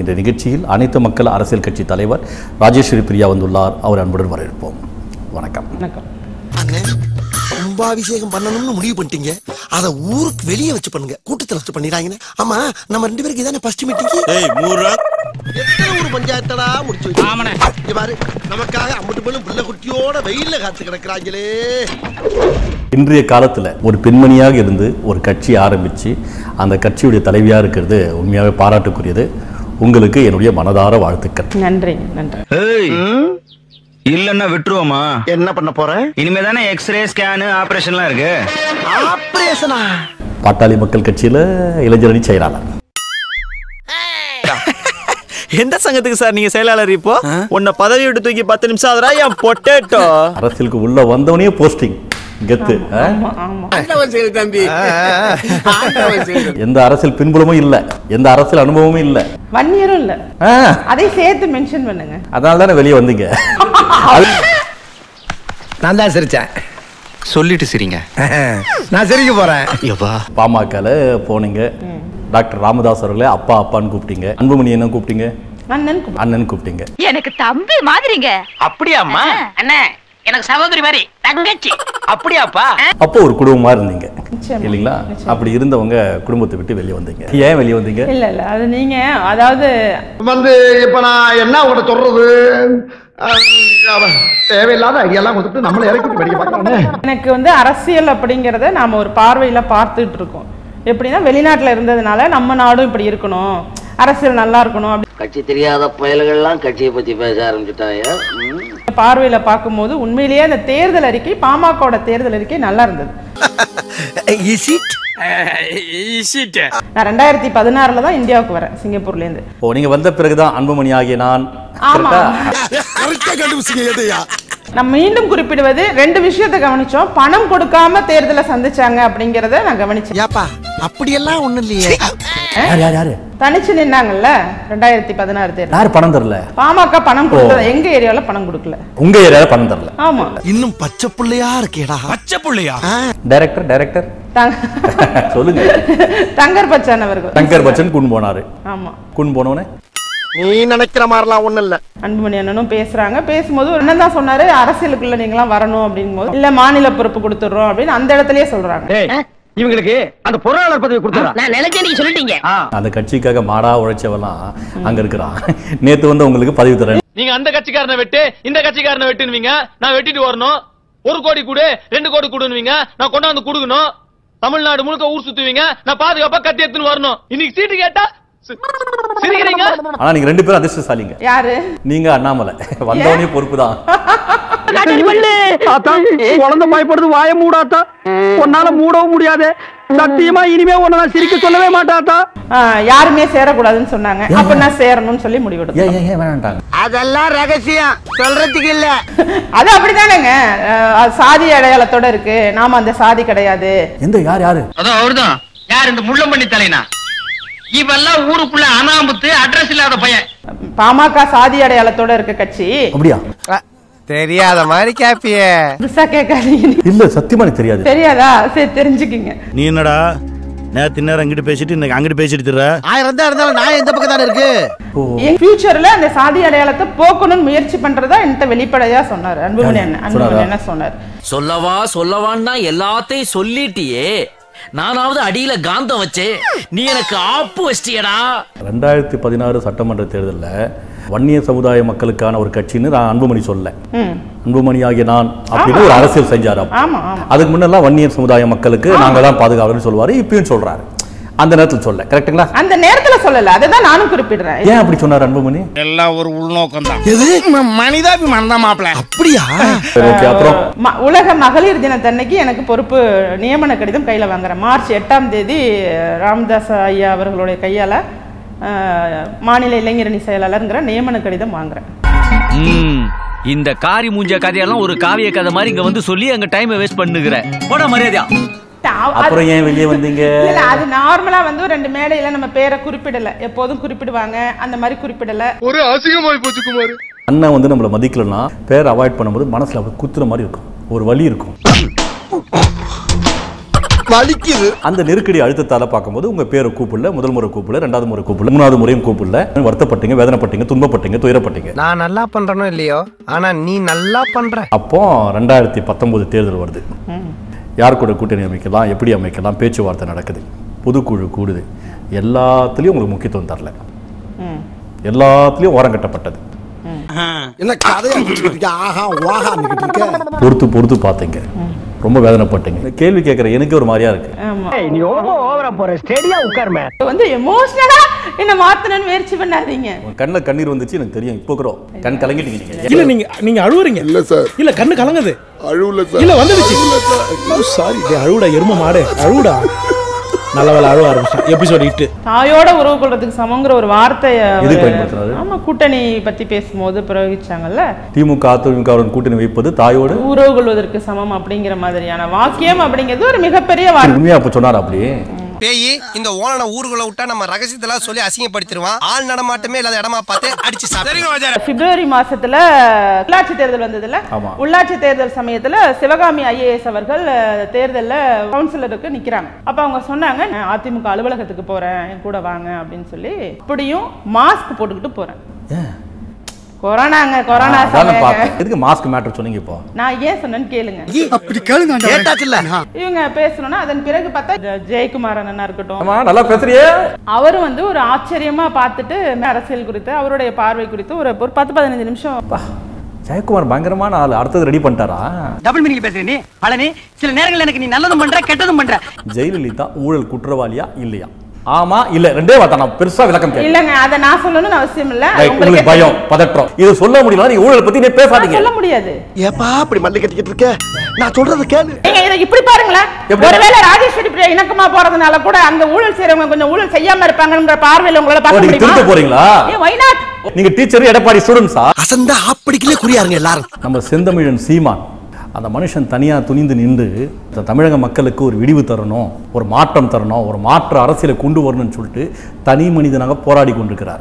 என்ற நிகழ்ச்சியில் அனைத்து மக்கள் அரசியல் கட்சி தலைவர் ராஜேஸ்வரி பிரியா வந்துள்ளார் அவர் அன்புடன் வரவேற்போம் வணக்கம் வணக்கம் அண்ணே கும்பாபிஷேகம் பண்ணணும்னு முடிவு பண்ணிட்டீங்க அத ஊருக்கு வெளியே வச்சு பண்ணுங்க கூட்டத்துல வச்சு பண்ணிடாங்கன்னு ஆமா நம்ம ரெண்டு பேருக்கு இதானே ஃபர்ஸ்ட் மீட்டிங் ஏய் மூர்ரா எத்தனை ஊர் பஞ்சாயத்தடா முடிச்சு வச்சு இங்க பாரு நமக்காக அம்பட்டு பேரும் புள்ள குட்டியோட வெயில்ல காத்து கிடக்குறாங்களே இன்றைய காலத்தில் ஒரு பெண்மணியாக இருந்து ஒரு கட்சி ஆரம்பித்து அந்த கட்சியுடைய தலைவியாக இருக்கிறது உண்மையாகவே பாராட்டுக்குரியது உங்களுக்கு என்னுடைய மனதார வாழ்த்துக்கள் நன்றி நன்றி ஏய் இல்லன்னா விட்டுருவோமா என்ன பண்ண போறேன் இனிமே தானே எக்ஸ்ரே ஸ்கேனு ஆபரேஷன்லாம் இருக்கு ஆபரேஷனா பாட்டாளி மக்கள் கட்சியில் இளைஞரணி செயலாளர் எந்த சங்கத்துக்கு சார் நீங்க செயலாளர் இப்போ உன்னை பதவி விட்டு தூக்கி பத்து நிமிஷம் ஆகுறா என் பொட்டேட்டோ அரசியலுக்கு உள்ள வந்தவனே போஸ்டிங் கெத்து ஆ? ஆமா ஆமா எந்த அரசியல் பின்புலமும் இல்லை எந்த அரசியல் அனுபவமும் இல்லை வன்னியரும் இல்ல ஆ, அதை சேர்த்து மென்ஷன் பண்ணுங்க அதனால தானே வெளியே வந்தீங்க நான் தான் சிரிச்சேன் சொல்லிட்டு சரிங்க நான் சிரிக்க போறேன் பாமகல போனீங்க டாக்டர் ராமதாஸ் அவர்களே அப்பா அப்பான்னு கூப்பிட்டீங்க அன்புமணி என்ன கூப்பிட்டீங்க அண்ணன் கூப்பிடு. அண்ணன் கூப்பிட்டீங்க எனக்கு தம்பி மாதிரிங்க அப்படியாம்மா அண்ணே எனக்கு சகோதரி மாதிரி தங்கச்சி அப்படியாப்பா அப்போ ஒரு குடும்பமா இருந்தீங்க நிச்சயமா, இல்லைங்களா நிச்சயமா. அப்படி இருந்தவங்க குடும்பத்தை விட்டு வெளியே வந்தீங்க ஏன் வெளியே வந்தீங்க இல்ல இல்ல அது நீங்க அதாவது வந்து இப்ப நான் என்ன உங்கள்ட்ட சொல்றது அஹ், அவன் தேவையில்லாத ஐடியாலாம் கொடுத்துட்டு நம்மளை இறக்கிட்டு வெடிக்க பார்க்கறானே எனக்கு வந்து அரசியல் அப்படிங்கறத நாம ஒரு பார்வையில பார்த்துட்டு இருக்கோம் எப்படின்னா வெளிநாட்டுல இருந்ததுனால நம்ம நாடும் இப்படி இருக்கணும் அரசியல் நல்லா இருக்கணும் அப்படி கட்சி தெரியாத பயல்கள்லாம் கட்சியை பத்தி பேச ஆரம்பிச்சுட்டாங்க பார்வையில பார்க்கும்போது உண்மையிலேயே அந்த தேர்தல் அறிக்கை பாமகவோட தேர்தல் அறிக்கை நல்லா இருந்தது இஸ் இட் நான் ரெண்டாயிரத்தி பதினாறுல தான் இந்தியாவுக்கு வரேன் சிங்கப்பூர்ல இருந்து ஓ நீங்க வந்த பிறகுதான் அன்புமணி ஆகிய நான் ஆமா. கரெக்டா கரெக்டா கண்டுபிடிச்சிங்க எதையா நம்ம மீண்டும் குறிப்பிடுவது ரெண்டு விஷயத்தை கவனிச்சோம் பணம் கொடுக்காம தேர்தலை சந்திச்சாங்க அப்படிங்கறத நான் கவனிச்சேன் ஏப்பா அப்படியெல்லாம் ஒண்ணும் இல்லையே யார் யார் யாரு தனிச்சு நின்னாங்கல்ல ரெண்டாயிரத்தி பதினாறு தேர்தல் யார் பணம் தரல பாமக பணம் கொடுக்கல எங்க ஏரியால பணம் கொடுக்கல உங்க ஏரியால பணம் தரல ஆமா இன்னும் பச்சை புள்ளையா இருக்கேடா பச்சை புள்ளையா டைரக்டர் டைரக்டர் தங்க- சொல்லுங்க தங்கர் பச்சான் அவர்கள் சங்கர் பச்சன் கூன் போனாரு ஆமா கூன் போனவனே நீ நினைக்கிற மாதிரிலாம் ஒண்ணும் இல்ல அன்புமணி அண்ணனும் பேசுறாங்க பேசும்போது ஒரு அண்ணன் தான் சொன்னாரு அரசியலுக்குள்ள நீங்களாம் வரணும் அப்படிங்கும்போது இல்ல மாநில பொறுப்பு கொடுத்துடுறோம் அப்படின்னு அந்த இடத்துலயே சொல்றாங்க இவங்களுக்கு அந்த பொருளாளர் பதவி கொடுத்துறா நான் நினைச்சேன் நீங்க சொல்லிட்டீங்க அந்த கட்சிக்காக மாடா உழைச்சவெல்லாம் அங்க இருக்கிறான் நேத்து வந்து உங்களுக்கு பதவி தரேன் நீங்க அந்த கட்சிக்காரனை வெட்டு இந்த கட்சிக்காரனை வெட்டுனுவீங்க நான் வெட்டிட்டு வரணும் ஒரு கோடி கொடு ரெண்டு கோடி கொடுனுவீங்க நான் கொண்டாந்து கொடுக்கணும் தமிழ்நாடு முழுக்க ஊர் சுத்துவீங்க நான் பாதுகாப்பா கத்தி எடுத்துன்னு வரணும் இன்னைக்கு சீட்டு கேட்டா சி- சிரிக்கிறீங்க ஆனா நீங்க ரெண்டு பேரும் அதிர்ஷ்டசாலிங்க யாரு நீங்க அண்ணாமலை வந்தவனே பொறுப்பு தான் குழந்தை பயப்படுது வாய மூடாத்தா உன்னால மூடவும் முடியாது சத்தியமா இனிமே உன்னை நான் சிரிக்க சொல்லவே மாட்டாத்தா ஆ, யாருமே சேரக்கூடாதுன்னு சொன்னாங்க அப்ப நான் சேரணும்னு சொல்லி முடிவெடுத்தோம் ஏன் ஏன் ஏன் வேணான்ட்டாங்க அதெல்லாம் ரகசியம் சொல்றதுக்கு இல்ல அது அப்படிதானேங்க அஹ், சாதி அடையாளத்தோட இருக்கு நாம அந்த சாதி கிடையாது எந்த யார் யாரு அதான் அவர்தான் யார் இந்த முள்ளம்பண்ணி தலைனா இவெல்லாம் ஊருக்குள்ள அனாமத்து அட்ரஸ் இல்லாத பையன் பாமக சாதி அடையாளத்தோட இருக்க கட்சி அப்படியா தெரியாத மாதிரி கேப்பியே புதுசா கேட்காதீங்க இல்ல சத்தியமா எனக்கு தெரியாது தெரியாதா சரி தெரிஞ்சுக்கிங்க நீ என்னடா நேத்து நேரம் அங்கிட்டு பேசிட்டு இன்னைக்கு அங்கிட்டு பேசிட்டு திர்ற ஆயிரம் தான் இருந்தாலும் நான் எந்த பக்கம் தானே இருக்கு என் ஃபியூச்சர்ல அந்த சாதி அடையாளத்தை போக்கணும்னு முயற்சி பண்றதா என்கிட்ட வெளிப்படையா சொன்னாரு அன்புமணி அண்ணன் அன்புமணி என்ன சொன்னார் சொல்லவா சொல்லவான்னா எல்லாத்தையும் சொல்லிட்டியே நானாவது அடியில காந்தம் வச்சே நீ எனக்கு ஆப்பு வச்சிட்டியடா ரெண்டாயிரத்தி பதினாறு சட்டமன்ற தேர்தல்ல வன்னிய சமுதாய மக்களுக்கான ஒரு கட்சின்னு நான் அன்புமணி சொல்ல ம் அன்புமணி ஆகிய நான் அப்படின்னு ஒரு அரசியல் செஞ்சாரு அப்ப. ஆமா ஆமா அதுக்கு முன்னெல்லாம் வன்னியர் சமுதாய மக்களுக்கு நாங்க தான் பாதுகாவலர்னு சொல்லுவாரு இப்பயும் சொல்றாரு அந்த நேரத்தில் சொல்ல கரெக்ட்டுங்களா அந்த நேரத்துல சொல்லல அதுதான் நானும் குறிப்பிடுறேன் ஏன் அப்படி சொன்னார் அன்புமணி எல்லாம் ஒரு உள்நோக்கம் தான் எது மனிதாபிமானம் தான் மாப்பிள அப்படியா சரி ஓகே அப்புறம் ம- உலக மகளிர் தினத்தன்னைக்கு எனக்கு பொறுப்பு நியமன கடிதம் கையில் வாங்குறேன் மார்ச் எட்டாம் தேதி ராமதாஸ் ஐயா அவர்களுடைய கையால் மாநில இளைஞரணி செயலாளருங்கிற நியமன கடிதம் வாங்குறேன் இந்த காரி மூஞ்ச கதையெல்லாம் ஒரு காவிய கதை மாதிரி இங்க வந்து சொல்லி அங்க டைம் வேஸ்ட் பண்ணுகிற போட மரியாதையா அது- அப்புறம் ஏன் வெளியே வந்தீங்க இல்ல அது நார்மலா வந்து ஒரு ரெண்டு மேடையில நம்ம பேரை குறிப்பிடல எப்போதும் குறிப்பிடுவாங்க அந்த மாதிரி குறிப்பிடல ஒரு அசிங்கமாய் போச்சு குமார் அண்ணன் வந்து நம்மளை மதிக்கலன்னா பேர் அவாய்ட் பண்ணும்போது மனசுல அப்படி குத்துற மாதிரி இருக்கும் ஒரு வலி இருக்கும் வலிக்குது அந்த நெருக்கடி அழுத்தத்தால பார்க்கும்போது உங்க பேரை கூப்பிடல முதல் முறை கூப்பிடல ரெண்டாவது முறை கூப்பிடல மூணாவது முறையும் கூப்பிடல வருத்தப்பட்டீங்க வேதனைப்பட்டீங்க துன்பப்பட்டீங்க துயரப்பட்டீங்க நான் நல்லா பண்றேனோ இல்லையோ ஆனா நீ நல்லா பண்ற அப்போ ரெண்டாயிரத்தி பத்தொன்பது தேர்தல் வருது யார் கூட கூட்டணி அமைக்கலாம் எப்படி அமைக்கலாம் பேச்சுவார்த்தை நடக்குது பொதுக்குழு கூடுது எல்லாத்துலேயும் உங்களுக்கு முக்கியத்துவம் தரல ம் எல்லாத்துலேயும் ஓரம் கட்டப்பட்டது என்ன கதையா வச்சுக்கிட்டு இருக்க ஆஹா வாஹா இருக்க பொறுத்து பொறுத்து பார்த்தீங்க ரொம்ப வேதனைப்பட்டீங்க கேள்வி கேட்குற எனக்கு ஒரு மாதிரியா இருக்கு ஆமா நீ ரொம்ப ஓவரா போற ஸ்டேடியா உட்காருமே வந்து எமோஷனலா என்ன மாத்தணும்னு முயற்சி பண்ணாதீங்க உங்க கண்ணில் கண்ணீர் வந்துச்சு எனக்கு தெரியும் இப்போ கூட கண் கலங்கிட்டீங்க நீங்க இல்ல நீங்க நீங்க அழுவுறீங்க இல்ல சார் இல்ல கண்ணு கலங்குது அழுவல இல்ல வந்துடுச்சு சாரி டேய் அழுவுடா எரும மாடு அழுவுடா நல்ல வேலை அழுவ ஆரம்பிச்சேன் எபிசோட் இட்டு தாயோட உறவு கொள்றதுக்கு சமங்கிற ஒரு வார்த்தையை எது அவரு- பயன்படுத்துறாரு? ஆமா கூட்டணி பத்தி பேசும்போது பிரயோகிச்சாங்கல்ல திமுக அதிமுகவுடன் கூட்டணி வைப்பது தாயோடு உறவு கொள்வதற்கு சமம் அப்படிங்கிற மாதிரியான வாக்கியம் அப்படிங்கிறது ஒரு மிகப்பெரிய வார்த்தை உண்மையா அப்போ சொன்னார் அப்படி பேய் இந்த ஓனனை ஊருக்குள்ள விட்டா நம்ம ரகசியத்தெல்லாம் சொல்லி அசிங்கப்படுத்திடுவான் ஆள் நடமாட்டமே இல்லாத இடமா பார்த்து அடிச்சு சாப்பிடுங்க பிப்ரவரி மாசத்துல உள்ளாட்சி தேர்தல் வந்ததுல ஆமா. உள்ளாட்சி தேர்தல் சமயத்துல சிவகாமி ஐஏஎஸ் அவர்கள் அஹ், தேர்தல்ல கவுன்சிலருக்கு நிக்கிறாங்க அப்ப அவங்க சொன்னாங்க "நான் அதிமுக அலுவலகத்துக்கு போறேன் என் கூட வாங்க அப்படின்னு சொல்லி இப்படியும் மாஸ்க் போட்டுக்கிட்டு போறேன் கொரோனாங்க கொரோனா அதானே சமயங்க பார்த்தேன் எதுக்கு மாஸ்க் மேட்டர் சொன்னீங்க இப்போ நான் ஏன் சொன்னேன்னு கேளுங்க அப்படி கேளுங்க கேட்டாச்சுல்ல இவங்க பேசணும்னா அதன் பிறகு பார்த்தா ஜெ- ஜெயக்குமார் அண்ணனா இருக்கட்டும் ஆமா நல்லா பேசுறியே அவரும் வந்து ஒரு ஆச்சரியமா பார்த்துட்டு அரசியல் குறித்து அவருடைய பார்வை குறித்து ஒரு ஒரு பத்து பதினஞ்சு நிமிஷம் ஜெயக்குமார் பயங்கரமான ஆள் அடுத்தது ரெடி பண்ணிட்டாரா டபுள் மீனிங் பேசுற நீ பழனி சில நேரங்கள்ல எனக்கு நீ நல்லதும் பண்ற கெட்டதும் பண்ற ஜெயலலிதா ஊழல் குற்றவாளியா இல்லையா ஆமா இல்ல ரெண்டே வார்த்தை நான் பெருசா விளக்கம் கேட்கிறேன் இல்லங்க அதை நான் சொல்லணும்னு அவசியம் இல்ல Right, உங்களுக்கு பயம் பதற்றம் இது சொல்ல முடியல நீங்க ஊழல் பத்தி நீ பேசாதீங்க சொல்ல முடியாது ஏப்பா அப்படி மல்லி கட்டிக்கிட்டு இருக்க நான் சொல்றது கேளு நீங்க இதை இப்படி பாருங்களேன் எப்படி? ஒருவேளை ராஜேஸ்வரி பிரியா இணக்கமா போறதுனால கூட அங்க ஊழல் செய்யறவங்க கொஞ்சம் ஊழல் செய்யாம இருப்பாங்கன்ற பார்வையில உங்களால ஓ, பார்க்க நீங்க திருத்த முடியுமா போறீங்களா ஏன் why not? நீங்க டீச்சர் எடப்பாடி ஸ்டூடெண்ட்ஸா அசந்தா ஆப்படிக்கலே குறியாருங்க எல்லாரும் நம்ம செந்தமிழன் சீமான் அந்த மனுஷன் தனியா துணிந்து நின்று இந்த தமிழக மக்களுக்கு ஒரு விடிவு தரணும் ஒரு மாற்றம் தரணும் ஒரு மாற்று அரசியலை கொண்டு வரணும்னு சொல்லிட்டு தனி மனிதனாக போராடி கொண்டிருக்கிறார்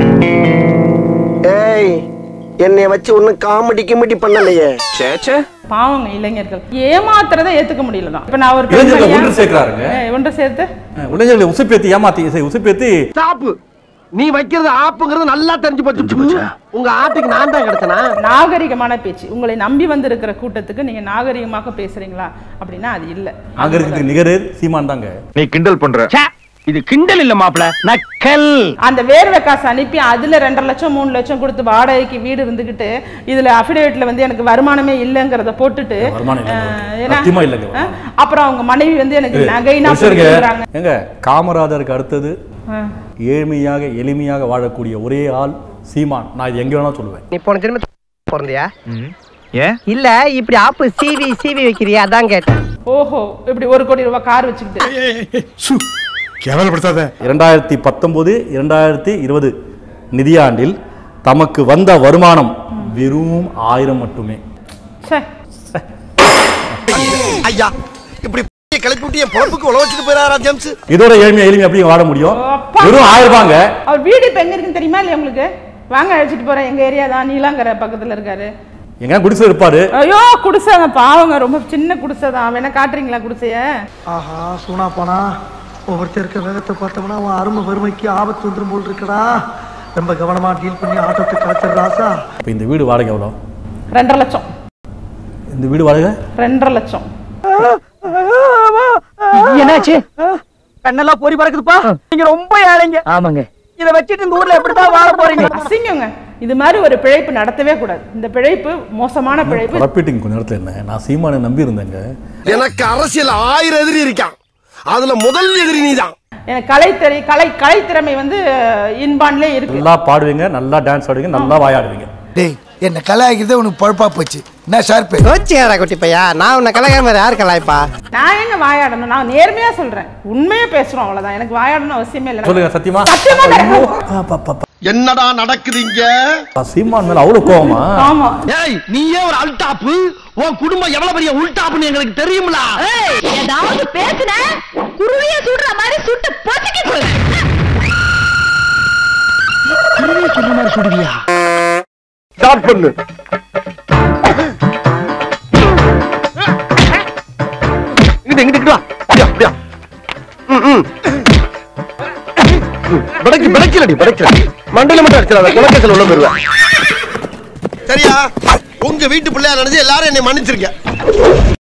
ஏய் என்னைய வச்சு ஒன்னும் காமெடி கிமெடி பண்ணலையே பாவங்க இளைஞர்கள் ஏமாத்துறதை ஏத்துக்க முடியலதான் இப்ப நான் ஒரு இளைஞர்களை பெண்மணியா- ஒன்று சேர்க்கிறாருங்க. ஏ, ஒன்று சேர்த்து இளைஞர்களை உசுப்பேத்தி ஏமாத்தி சரி, உசுப்பேத்தி ஸ்டாப் நீ வைக்கிறது ஆப்புங்கிறது நல்லா தெரிஞ்சு போச்சு உங்க ஆட்டுக்கு நான் தான் கிடைச்சனா நாகரிகமான பேச்சு உங்களை நம்பி வந்திருக்கிற கூட்டத்துக்கு நீங்க நாகரிகமாக பேசுறீங்களா அப்படின்னா அது இல்ல அங்க இருக்கிறதுக்கு நிகரே சீமான் தாங்க நீ கிண்டல் பண்ற இது கிண்டல் இல்ல மாப்பிள நக்கல் அந்த வேர்வை காசு அனுப்பி அதுல ரெண்டரை லட்சம் மூணு லட்சம் கொடுத்து வாடகைக்கு வீடு இருந்துகிட்டு இதுல அபிடேவிட்ல வந்து எனக்கு வருமானமே இல்லைங்கிறத போட்டுட்டு வருமானம் இல்லைங்க. அஹ், ஏன்னா- சத்தியமா இல்லைங்க. அஹ், அப்புறம் அவங்க மனைவி வந்து எனக்கு ஏய், நகைனா ஒரு நிமிஷம் இருங்க. கொடுக்குறாங்க ஏங்க காமராஜருக்கு அடுத்தது அஹ். ஏழ்மையாக எளிமையாக வாழக்கூடிய ஒரே ஆள் சீமான் நான் இது எங்க வேணா சொல்லுவேன் நீ போன ஜென்ம பிறந்தியா ஏன் இல்ல இப்படி ஆப்பு சிவி சிவி வைக்கிறியா அதான் கேட்டேன் ஓஹோ இப்படி ஒரு கோடி ரூபாய் கார் வச்சுக்கிட்டு கேவலப்படுத்தாத இரண்டாயிரத்தி பத்தொன்பது இரண்டாயிரத்தி இருபது நிதியாண்டில் தமக்கு வந்த வருமானம் வெறும் ஆயிரம் மட்டுமே ச்சே. ஐயா இப்படி கிளப்பி விட்டு என் பொழப்புக்கு உழ வச்சுட்டு போயிடாரா ஜேம்ஸ் இதோட ஏழ்மை எளிமை எப்படி வாழ முடியும் அப்பா. வெறும் ஆயிரம் ரூபாங்க அவர் வீடு இப்ப எங்க இருக்குன்னு தெரியுமா இல்லையா உங்களுக்கு வாங்க அழைச்சிட்டு போறேன் எங்க ஏரியா தான் நீலாங்கரை பக்கத்துல இருக்காரு எங்க குடிசை இருப்பாரு ஐயோ குடிசைங்க பாவங்க ரொம்ப சின்ன குடிசை தான் வேணா காட்டுறீங்களா குடிசைய ஆஹா சூனா போனா ஒவ்வொருத்தர் இருக்க வேகத்தை பார்த்தோம்னா அவன் அருமை வறுமைக்கு ஆபத்து வந்துரும் போல் இருக்கடா ரொம்ப கவனமா டீல் பண்ணி ஆட்டத்தை கலைச்சிடுற ராசா இப்போ இந்த வீடு வாடகை எவ்வளோ ரெண்டரை லட்சம் இந்த வீடு வாடகை ரெண்டரை லட்சம் என்னாச்சு கண்ணெல்லாம் பொறி பறக்குதுப்பா நீங்க ரொம்ப ஏழைங்க ஆமாங்க இத வச்சுட்டு இந்த ஊர்ல எப்படிதான் வாழ போறீங்க அசிங்கங்க இது மாதிரி ஒரு பிழைப்பு நடத்தவே கூடாது இந்த பிழைப்பு மோசமான பிழைப்பு குழப்பிட்டீங்க கொஞ்ச நேரத்தில் என்ன நான் சீமானை நம்பி இருந்தேங்க எனக்கு அரசியல் ஆயிரம் எதிரி இருக்கான் அதுல முதல் எதிரி நீதான் எனக்கு கலைத்திறை கலை கலைத்திறமை வந்து இன்பான்லே இருக்கு நல்லா பாடுவீங்க நல்லா டான்ஸ் ஆடுவீங்க நல்லா வாயாடுவீங்க டேய் என்ன கலாய்க்கிறது உனக்கு பழப்பா போச்சு என்ன ஷார்ப்பு கோச்சியாடா குட்டி பையா நான் உன்னை கலாய்க்காம வேற யார் கலாய்ப்பா நான் எங்க வாயாடணும் நான் நேர்மையா சொல்றேன் உண்மையா பேசுறோம் அவ்வளவுதான் எனக்கு வாயாடணும் அவசியமே இல்லை சொல்லுங்க சத்தியமா சத்தியமா கிடையாது. பா, பா, பா, பா. என்னடா நடக்குது இங்க பா, சீமான் மேல அவ்வளவு கோவமா ஆமா ஏய் நீயே ஒரு அல்டாப்பு உன் குடும்பம் எவ்வளவு பெரிய உள்டாப்புன்னு எங்களுக்கு தெரியும்ல ஏதாவது பேசுன குருவிய சுடுற மாதிரி சுட்டு பொசுக்கி போடுவேன் சொல்ற மாதிரி சுடுவியா ஸ்டார்ட் பண்ணு இங்கிட்டு இங்கிட்டு வா படைக்கு படைக்கலடி படைக்கல மண்டையில மட்டும் அடிச்சிடாத குலக்கேசல் உள்ள போயிருவேன் சரியா உங்க வீட்டு பிள்ளையா நினைச்சு எல்லாரும் என்னை மன்னிச்சிருக்க